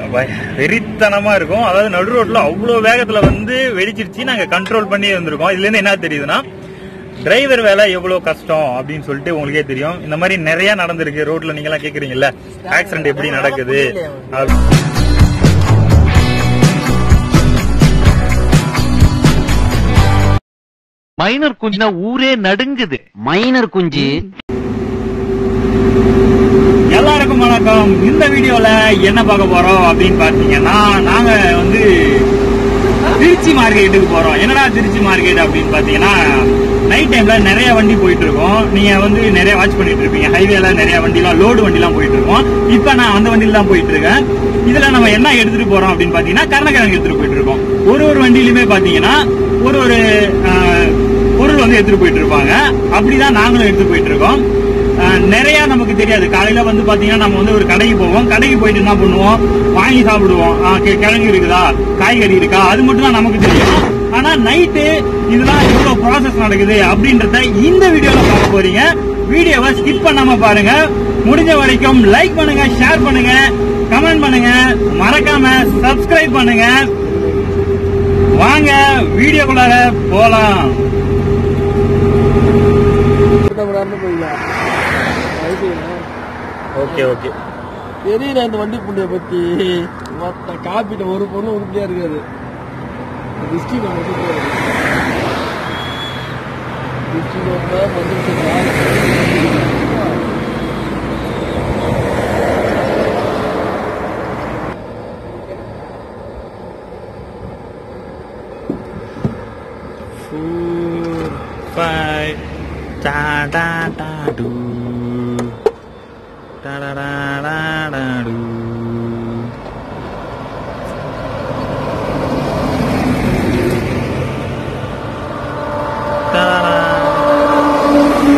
வ- வெறித்தனமா இருக்கும் அதாவது நடு ரோட்ல அவ்வளவு வேகத்துல வந்து வெடிச்சிருச்சு நாங்க கண்ட்ரோல் பண்ணி வந்திருக்கோம் இதுல இருந்து என்ன தெரியுதுன்னா டிரைவர் வேலை எவ்வளவு கஷ்டம் அப்படின்னு சொல்லிட்டு உங்களுக்கே தெரியும் இந்த மாதிரி நிறைய நடந்திருக்கு ரோட்ல நீங்க எல்லாம் கேக்குறீங்கல்ல ஆக்சிடென்ட் எப்படி நடக்குது அப்படி- மைனர் குஞ்சுனா ஊரே நடுங்குது மைனர் குஞ்சு எல்லாருக்கும் வணக்கம் இந்த வீடியோல என்ன பார்க்க போறோம் அப்படின்னு பாத்தீங்கன்னா நாங்க வந்து திருச்சி மார்க்கெட்டுக்கு போறோம் என்னடா திருச்சி மார்க்கெட் அப்படின்னு பாத்தீங்கன்னா நைட் டைம்ல நிறைய வண்டி போயிட்டு இருக்கோம் நீங்க வந்து நிறைய வாட்ச் பண்ணிட்டு இருப்பீங்க ஹைவேல நிறைய வண்டிலாம் லோடு வண்டிலாம் போயிட்டு இருக்கோம் இப்ப நான் அந்த வண்டியில தான் போயிட்டு இருக்கேன் இதுல நம்ம என்ன எடுத்துட்டு போறோம் அப்படின்னு பாத்தீங்கன்னா கருணக்கிழங்கு எடுத்துட்டு போயிட்டு இருக்கோம் ஒரு ஒரு வண்டியிலுமே பாத்தீங்கன்னா ஒரு ஒரு ஆஹ், பொருள் வந்து எடுத்துட்டு போயிட்டு இருப்பாங்க அப்படிதான் நாங்களும் எடுத்துட்டு போயிட்டு இருக்கோம் ஆஹ் நிறைய நமக்கு தெரியாது காலையில வந்து பாத்தீங்கன்னா நம்ம வந்து ஒரு கடைக்கு போவோம் கடைக்கு போயிட்டு என்ன பண்ணுவோம் வாங்கி சாப்பிடுவோம் ஆஹ் கி- கிழங்கு இருக்குதா காய்கறி இருக்கா அது மட்டும் தான் நமக்கு தெரியும் ஆனா நைட்டு இதெல்லாம் எவ்வளவு ப்ராசஸ் நடக்குது அப்படின்றத இந்த வீடியோல பார்க்க போறீங்க வீடியோவை ஸ்கிப் பண்ணாம பாருங்க முடிஞ்ச வரைக்கும் லைக் பண்ணுங்க ஷேர் பண்ணுங்க கமெண்ட் பண்ணுங்க மறக்காம சப்ஸ்கிரைப் பண்ணுங்க வாங்க வீடியோக்குள்ளார போலாம் விடாம போயிடலாம் அதுக்குண்ணா. ஓகே ஓகே தெரியல இந்த வண்டி புண்ணிய பத்தி மத்த காப்பிட்ட ஒரு பொண்ணு உருப்படியா இருக்காது டிஸ்ட்ரிக் நம்ம சூப்பரா டிஸ்ட்ரிக் வந்து four, five, da da da do, da da da da da do. Da da da.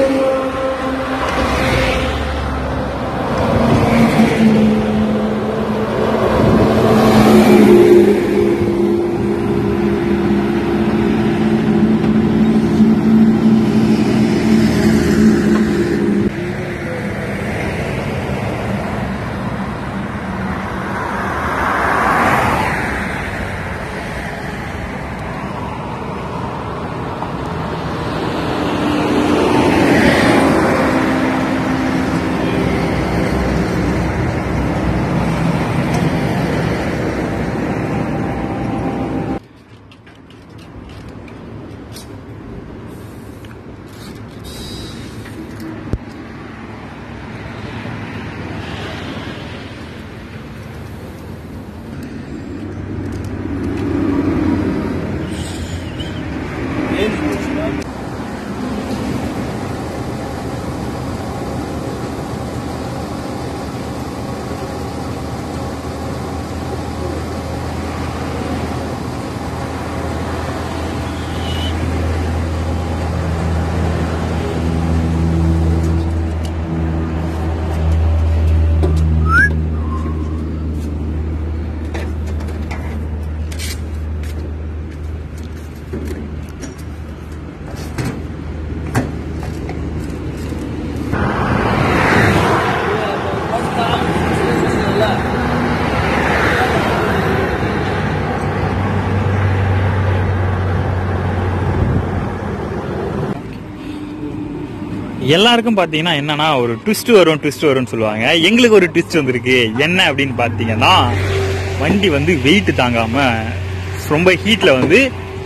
எல்லாருக்கும் பாத்தீங்கன்னா என்னன்னா ஒரு ட்விஸ்ட் வரும் ட்விஸ்ட் வரும்னு சொல்லுவாங்க எங்களுக்கு ஒரு ட்விஸ்ட் வந்திருக்கு என்ன அப்படின்னு பாத்தீங்கன்னா வண்டி வந்து வெயிட் தாங்காம ரொம்ப ஹீட்ல வந்து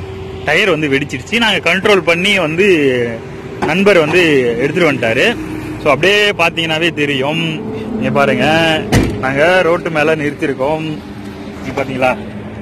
டயர் வந்து வெடிச்சிருச்சு நாங்க கண்ட்ரோல் பண்ணி வந்து நண்பர் வந்து எடுத்துட்டு வந்துட்டாரு ஸோ அப்படியே பாத்தீங்கன்னாவே தெரியும் இங்க பாருங்க நாங்க ரோட்டு மேல நிறுத்திருக்கோம் இங்க பாத்தீங்களா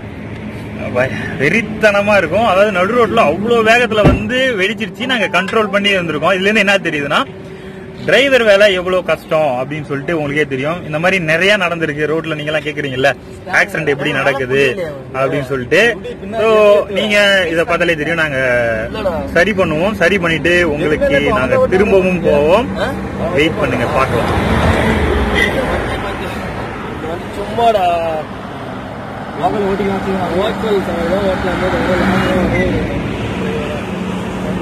வ- வெறித்தனமா இருக்கும் அதாவது நடு ரோட்ல அவ்வளவு வேகத்துல வந்து வெடிச்சிருச்சு நாங்க கண்ட்ரோல் பண்ணி வந்திருக்கோம் இதுல இருந்து என்ன தெரியுதுன்னா டிரைவர் வேலை எவ்வளவு கஷ்டம் அப்படின்னு சொல்லிட்டு உங்களுக்கே தெரியும் இந்த மாதிரி நிறைய நடந்திருக்கு ரோட்ல நீங்க எல்லாம் கேக்குறீங்கல்ல ஆக்சிடென்ட் எப்படி நடக்குது அப்படின்னு சொல்லிட்டு ஸோ நீங்க இத பார்த்தாலே தெரியும் நாங்க சரி பண்ணுவோம் சரி பண்ணிட்டு உங்களுக்கு நாங்க திரும்பவும் போவோம் வெயிட் பண்ணுங்க பார்க்கலாம் இந்த வண்டி சும்மாடா லோக்கல் ஓட்டிக்கலாம் லோக்கல் சமையல்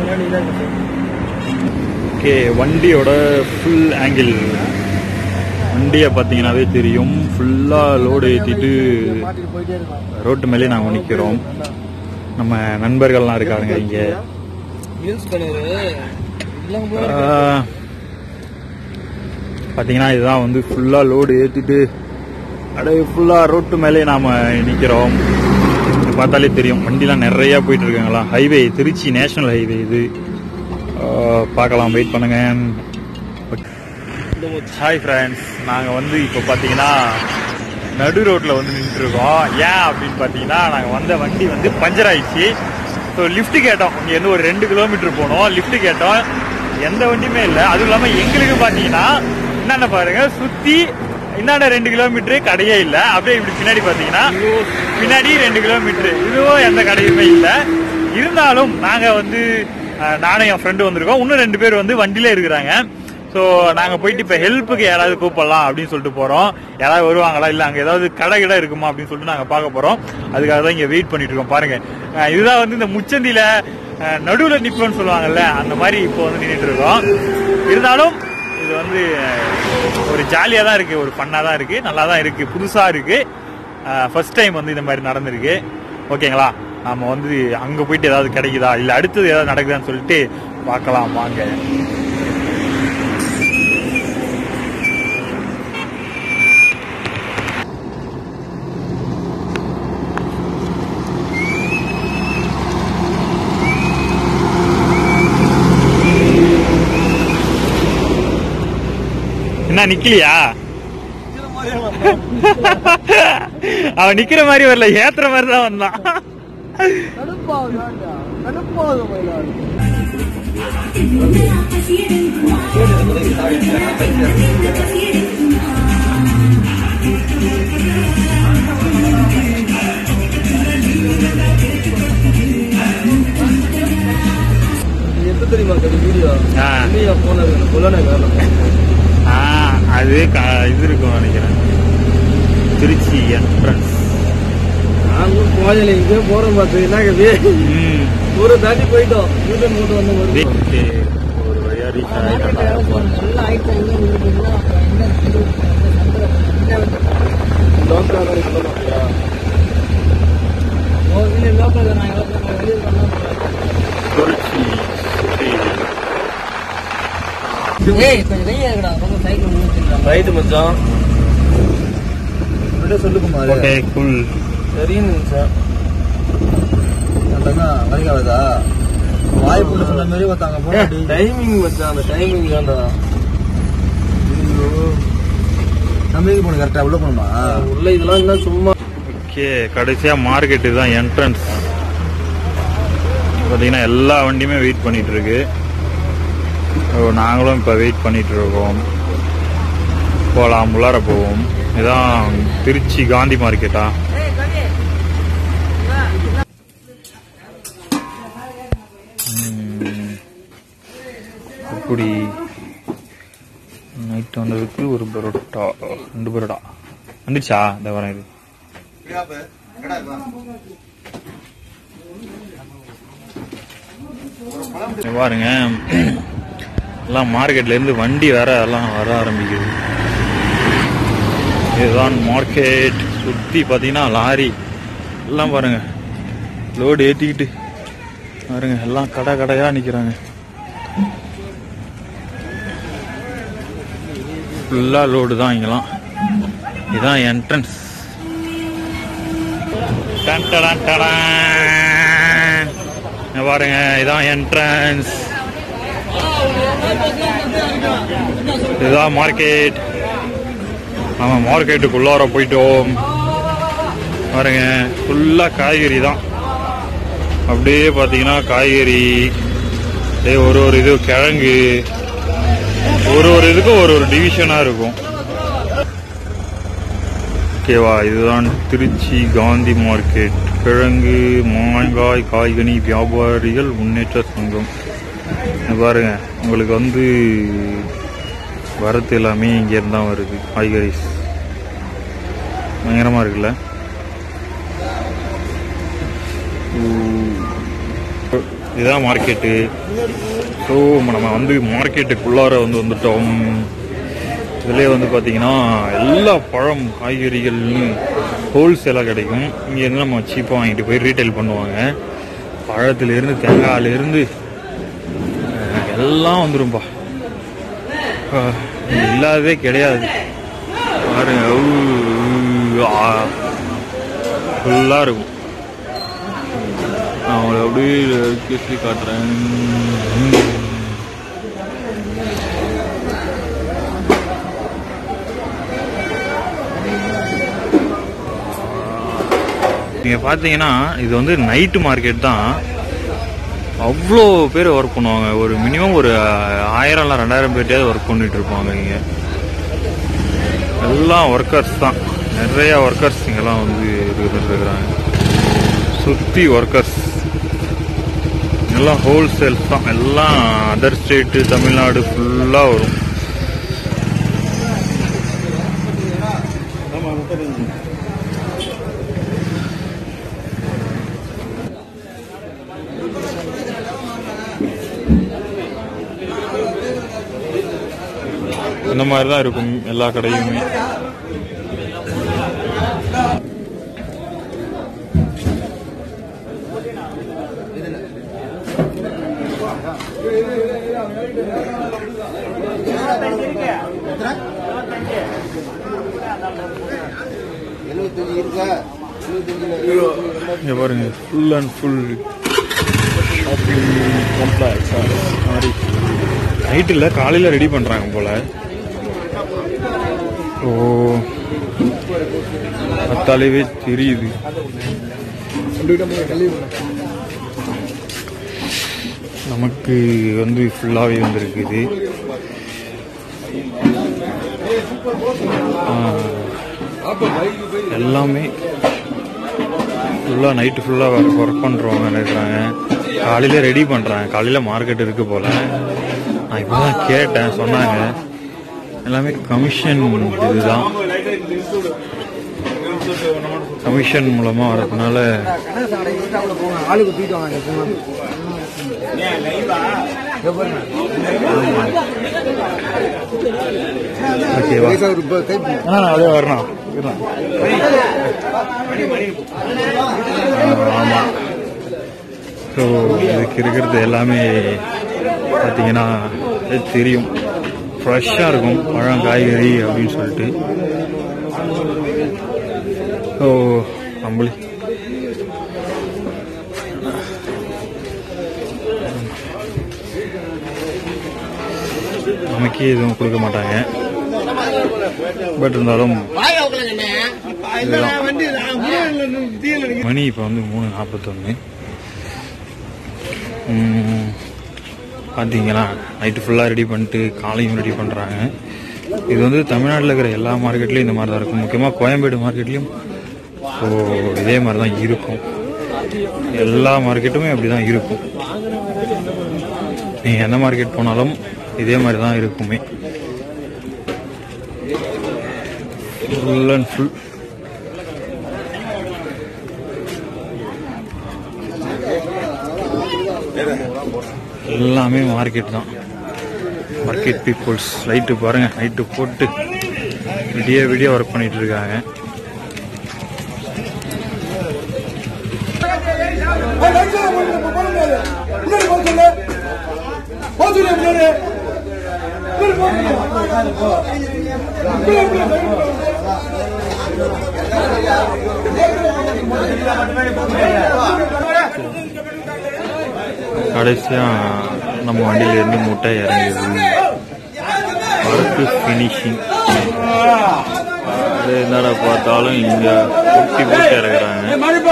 ஓட்டலாம் ஓகே வண்டியோட ஃபுல் ஆங்கிள் வண்டியை பார்த்தீங்கன்னாவே தெரியும் ஃபுல்லாக லோடு ஏற்றிட்டு மாட்டிட்டு போயிட்டே இருக்கலாம் ரோட்டு மேலே நாங்கள் நிற்கிறோம் நம்ம நண்பர்கள்லாம் இருக்காருங்க இங்கே ஹில்ஸ் பண்ணிரு இல்லங்க போய் ஆஹ், பாத்தீங்கன்னா இதுதான் வந்து ஃபுல்லா லோடு ஏத்திட்டு அப்படியே ஃபுல்லா ரோட்டு மேலே நாம நிக்கிறோம் இது பார்த்தாலே தெரியும் வண்டிலாம் நிறைய போயிட்டு இருக்காங்களா ஹைவே திருச்சி நேஷனல் ஹைவே இது ஆஹ், பார்க்கலாம் வெயிட் பண்ணுங்க ஹாய் ஃப்ரெண்ட்ஸ் நாங்கள் வந்து இப்போ பார்த்தீங்கன்னா நடு ரோட்டில் வந்து நின்றுட்டு இருக்கோம் ஏன் அப்படின்னு பார்த்தீங்கன்னா நாங்கள் வந்த வண்டி வந்து பஞ்சர் ஆயிடுச்சு ஸோ லிஃப்ட் கேட்டோம் இங்கேருந்து ஒரு ரெண்டு கிலோமீட்டர் போனோம் லிஃப்ட் கேட்டோம் எந்த வண்டியுமே இல்லை அதுவும் இல்லாமல் எங்களுக்கு பார்த்தீங்கன்னா என்னென்ன பாருங்க சுற்றி இந்தாண்ட ரெண்டு கிலோமீட்டரு கடையே இல்லை அப்படியே இப்படி பின்னாடி பார்த்தீங்கன்னா பின்னாடி ரெண்டு கிலோமீட்டரு இதுவும் எந்த கடையுமே இல்லை இருந்தாலும் நாங்கள் வந்து அஹ், நானும் என் ஃப்ரெண்டு வந்திருக்கோம் இன்னும் ரெண்டு பேர் வந்து வண்டியிலே இருக்கிறாங்க ஸோ நாங்கள் போயிட்டு இப்போ ஹெல்ப்புக்கு யாராவது கூப்பிடலாம் அப்படின்னு சொல்லிட்டு போகிறோம் யாராவது வருவாங்களா இல்லை அங்கே ஏதாவது கடை கிடை இருக்குமா அப்படின்னு சொல்லிட்டு நாங்கள் பார்க்க போகிறோம் அதுக்காக தான் இங்கே வெயிட் பண்ணிட்டு இருக்கோம் பாருங்க அஹ் இதுதான் வந்து இந்த முச்சந்தியில் நடுவில் நிற்போன்னு சொல்லுவாங்கல்ல அந்த மாதிரி இப்போ வந்து நின்றுட்டு இருக்கோம் இருந்தாலும் இது வந்து அஹ், ஒரு ஜாலியாக தான் இருக்குது ஒரு ஃபன்னாக தான் இருக்குது நல்லா தான் இருக்குது புதுசாக இருக்குது ஃபர்ஸ்ட் டைம் வந்து இந்த மாதிரி நடந்திருக்கு ஓகேங்களா நாம வந்து அங்கே போயிட்டு ஏதாவது கிடைக்குதா இல்லை அடுத்தது ஏதாவது நடக்குதான்னு சொல்லிட்டு பார்க்கலாம் வாங்க என்ன நிக்கலையா அவன் நிக்கிற மாதிரி வரல ஏத்துற மாதிரி தான் வந்தான் கடுப்பாகுது வேண்டாம் கடுப்பாகுது மயிலாடு இது எப்ப தெரியுமா இந்த வீடியோ ஆ. இல்லையா போனது புலனை வேணும் ஆ, அது க- இது இருக்கும் நினைக்கிறேன் திருச்சி என்ட்ரன்ஸ் நாங்களும் கோயில இங்கே போறோம் பார்த்தீங்கன்னா ஒரு தாண்டி போயிட்டோம் வீட்டு மூட்டு வந்து வருது ஒரு வழியா ரீச் ஆகிட்டோம் லோக்கல் தான் சொல்ல மாட்டியா திருச்சி ரைட்டு மச்சான் சொல்லு குமார் ஓகே குல் தெரியும் சார் வரைக்காவதா வாய்ப்புள்ள சொன்ன மாதிரி ஒருத்தாங்க போனா டைமிங் மச்சான் அந்த டைமிங் தான்டா தமிழுக்கு போன கரெக்டா உள்ள போகணுமா உள்ள இதெல்லாம் என்ன சும்மா ஓகே கடைசியா மார்க்கெட்டு தான் என்ட்ரன்ஸ் பார்த்தீங்கன்னா எல்லா வண்டியுமே வெயிட் பண்ணிட்டு இருக்கு ஓ, நாங்களும் இப்போ வெயிட் பண்ணிட்டு இருக்கோம் போகலாம் உள்ளார போவோம் இதான் திருச்சி காந்தி மார்க்கெட்டா ம், இப்படி நைட் வந்ததுக்கு ஒரு பரோட்டா ரெண்டு பரோட்டா வந்துச்சா இந்த வரேன் இது இங்க பாருங்க எல்லாம் மார்க்கெட்ல இருந்து வண்டி வேற எல்லாம் வர ஆரம்பிக்குது இதுதான் மார்க்கெட் சுத்தி பாத்தீங்கன்னா லாரி எல்லாம் பாருங்க லோடு ஏத்திக்கிட்டு பாருங்க எல்லாம் கடை கடையா நிக்கிறாங்க ஃபுல்லா லோடு தான் இங்கெல்லாம் இதுதான் என்ட்ரன்ஸ் டன் டடான் டடான். இங்க பாருங்க இதான் என்ட்ரன்ஸ் இதுதான் மார்க்கெட் ஆமா மார்க்கெட்டுக்குள்ளார போயிட்டோம் பாருங்க ஃபுல்லா காய்கறி தான் அப்படியே பார்த்தீங்கன்னா காய்கறி அப்படியே ஒரு ஒரு இது கிழங்கு ஒரு ஒரு இதுக்கும் ஒரு ஒரு டிவிஷனா இருக்கும் ஓகேவா இதுதான் திருச்சி காந்தி மார்க்கெட் கிழங்கு மாங்காய் காய்கனி வியாபாரிகள் முன்னேற்ற சங்கம் இங்க பாருங்க உங்களுக்கு வந்து வரத்து எல்லாமே இங்கேருந்து தான் வருது காய்கறிஸ் பயங்கரமா இருக்குல்ல ஊ. இதுதான் மார்க்கெட்டு ஸோ நம்ம வந்து மார்க்கெட்டுக்குள்ளார வந்து வந்துட்டோம் இதுலேயே வந்து பார்த்தீங்கன்னா எல்லா பழம் காய்கறிகள்னு ஹோல்சேலாக கிடைக்கும் இங்கேருந்து நம்ம சீப்பாக வாங்கிட்டு போய் ரீட்டைல் பண்ணுவாங்க பழத்துலேருந்து தேங்காயிலேருந்து அஹ், எல்லாம் வந்துரும்பா அஹ், இது இல்லாததே கிடையாது பாருங்க ஃபுல்லாக இருக்கும் நான் உங்களை அப்படியே கேசி காட்டுறேன் நீங்கள் பார்த்தீங்கன்னா இது வந்து நைட்டு மார்க்கெட் தான் அவ்வளோ பேர் ஒர்க் பண்ணுவாங்க ஒரு மினிமம் ஒரு ஆயிரம் இல்லை ரெண்டாயிரம் பேர்ட்டையாவது ஒர்க் பண்ணிட்டு இருப்பாங்க இங்கே எல்லாம் ஒர்க்கர்ஸ் தான் நிறைய ஒர்க்கர்ஸ் இங்கெல்லாம் வந்து இருந்துட்டு இருக்கிறாங்க சுற்றி ஒர்க்கர்ஸ் எல்லாம் ஹோல்சேல்ஸ் தான் எல்லாம் அதர் ஸ்டேட்டு தமிழ்நாடு ஃபுல்லாக வரும் இந்த மாதிரி தான் இருக்கும் எல்லா கடையுமே இங்க பாருங்க ஃபுல் அண்ட் ஃபுல் காம்ப்ளெக்ஸ் மாதிரி நைட்டில் காலையில் ரெடி பண்ணுறாங்க போல ஓ பார்த்தாலேவே தெரியுது நமக்கு வந்து ஃபுல்லாகவே வந்திருக்குது ஆ, எல்லாமே ஃபுல்லாக நைட்டு ஃபுல்லாக ஒர்க் பண்ணுறவங்க இருக்கிறாங்க காலையில் ரெடி பண்ணுறாங்க காலையில் மார்க்கெட் இருக்கு போல் நான் இப்போ தான் கேட்டேன் சொன்னாங்க எல்லாமே கமிஷன் இதுதான் கமிஷன் மூலமாக வரதுனால ஆளுக்கு தூக்கிட்டு வாங்க ஓகேவா அதே வரணும் ஆமாம் ஸோ இதுக்கு இருக்கிறது எல்லாமே பார்த்தீங்கன்னா இது தெரியும் ஃப்ரெஷ்ஷாக இருக்கும் பழம் காய்கறி அப்படின்னு சொல்லிட்டு ஓ நம்மளே நமக்கே எதுவும் கொடுக்க மாட்டாங்க பட் இருந்தாலும் இதுதான். மணி இப்போ வந்து மூணு நாற்பத்தொன்று பார்த்தீங்களா நைட்டு ஃபுல்லாக ரெடி பண்ணிட்டு காலையும் ரெடி பண்ணுறாங்க இது வந்து தமிழ்நாட்டில் இருக்கிற எல்லா மார்க்கெட்லேயும் இந்த மாதிரி தான் இருக்கும் முக்கியமாக கோயம்பேடு மார்க்கெட்லேயும் ஸோ இதே மாதிரி தான் இருக்கும் எல்லா மார்க்கெட்டுமே அப்படி தான் இருக்கும் நீங்கள் எந்த மார்க்கெட் போனாலும் இதே மாதிரி தான் இருக்குமே ஃபுல் அண்ட் ஃபுல் எல்லாமே மார்க்கெட் தான் மார்க்கெட் பீப்புள்ஸ் லைட்டு பாருங்க லைட்டு போட்டு விடிய விடிய ஒர்க் பண்ணிட்டு இருக்காங்க கடைசியா நம்ம வண்டியில இருந்து முட்டை இறங்கிடுது ஒர்க்கு ஃபினிஷிங் என்னடா பார்த்தாலும் இங்க குட்டி போட்டு இறங்குறாங்க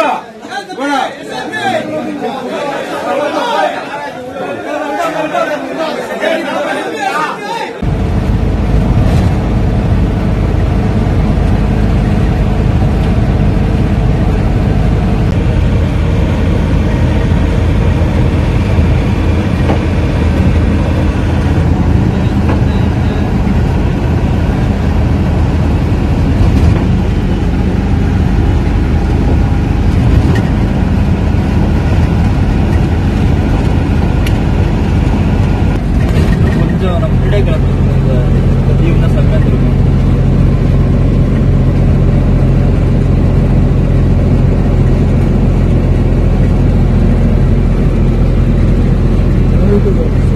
இருக்குது